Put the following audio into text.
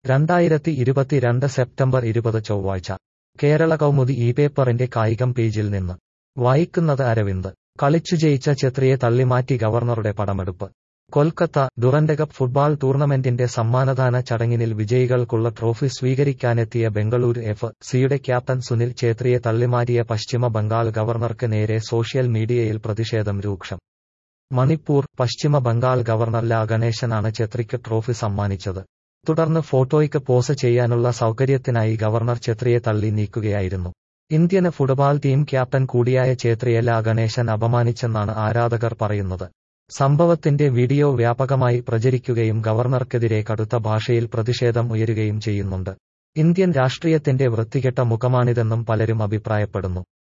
രണ്ടായിരത്തി ഇരുപത്തിരണ്ട് സെപ്റ്റംബർ ഇരുപത് ചൊവ്വാഴ്ച കേരള കൗമുദി ഈ പേപ്പറിന്റെ കായികം പേജിൽ നിന്ന് വായിക്കുന്നത് അരവിന്ദ് കളിച്ചു ജയിച്ച ഛത്രിയെ തള്ളിമാറ്റി ഗവർണറുടെ പടമെടുപ്പ് കൊൽക്കത്ത ഡുറന്റ് കപ്പ് ഫുട്ബോൾ ടൂർണമെന്റിന്റെ സമ്മാനദാന ചടങ്ങിനിൽ വിജയികൾക്കുള്ള ട്രോഫി സ്വീകരിക്കാനെത്തിയ ബംഗളൂരു എഫ് സിയുടെ ക്യാപ്റ്റൻ സുനിൽ ഛേത്രിയെ തള്ളിമാറ്റിയ പശ്ചിമ ബംഗാൾ ഗവർണർക്ക് നേരെ സോഷ്യൽ മീഡിയയിൽ പ്രതിഷേധം രൂക്ഷം മണിപ്പൂർ പശ്ചിമ ബംഗാൾ ഗവർണർ ലാ ഗണേശനാണ് ഛത്രിക്ക് ട്രോഫി സമ്മാനിച്ചത് തുടർന്ന് ഫോട്ടോയ്ക്ക് പോസ് ചെയ്യാനുള്ള സൗകര്യത്തിനായി ഗവർണർ ഛത്രിയെ തള്ളി നീക്കുകയായിരുന്നു ഇന്ത്യന് ഫുട്ബോൾ ടീം ക്യാപ്റ്റൻ കൂടിയായ ഛേത്രിയെ ലാ ഗണേശൻ അപമാനിച്ചെന്നാണ് ആരാധകർ പറയുന്നത് സംഭവത്തിന്റെ വീഡിയോ വ്യാപകമായി പ്രചരിക്കുകയും ഗവർണർക്കെതിരെ കടുത്ത ഭാഷയിൽ പ്രതിഷേധം ഉയരുകയും ചെയ്യുന്നുണ്ട് ഇന്ത്യൻ രാഷ്ട്രീയത്തിന്റെ വൃത്തികെട്ട മുഖമാണിതെന്നും പലരും അഭിപ്രായപ്പെടുന്നു